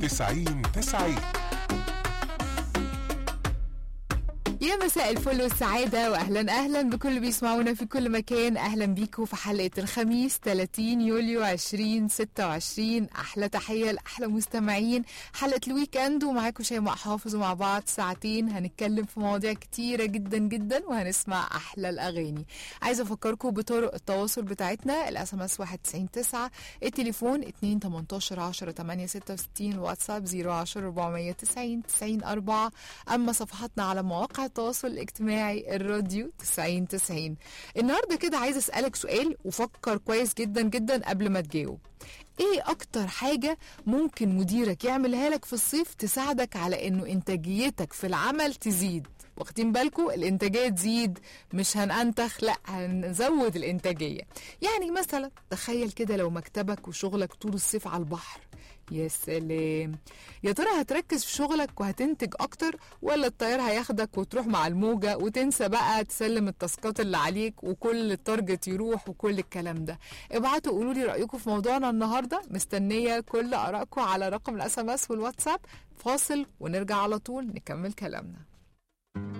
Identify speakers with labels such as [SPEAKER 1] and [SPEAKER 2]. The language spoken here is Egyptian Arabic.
[SPEAKER 1] 90 90
[SPEAKER 2] يا مساء الفل والسعادة وأهلا أهلا بكل اللي بيسمعونا في كل مكان أهلا بيكم في حلقة الخميس 30 يوليو 2026 أحلى تحية لأحلى مستمعين حلقة الويك أند ومعاكم شيماء حافظ ومع بعض ساعتين هنتكلم في مواضيع كتيرة جدا جدا وهنسمع أحلى الأغاني عايزة أفكركم بطرق التواصل بتاعتنا الاس ام اس 199 التليفون 2 18 10 8 66 واتساب 010 490 90 4 أما صفحاتنا على مواقع التواصل الاجتماعي الراديو 90 90 النهارده كده عايزه اسالك سؤال وفكر كويس جدا جدا قبل ما تجاوب ايه اكتر حاجه ممكن مديرك يعملها لك في الصيف تساعدك على انه انتاجيتك في العمل تزيد واخدين بالكم الانتاجيه تزيد مش هننتخ لا هنزود الانتاجيه يعني مثلا تخيل كده لو مكتبك وشغلك طول الصيف على البحر يا سلام يا ترى هتركز في شغلك وهتنتج اكتر ولا الطيار هياخدك وتروح مع الموجة وتنسى بقى تسلم التاسكات اللي عليك وكل التارجت يروح وكل الكلام ده ابعتوا قولوا لي رايكم في موضوعنا النهارده مستنيه كل ارائكم على رقم الاس ام اس والواتساب فاصل ونرجع على طول نكمل كلامنا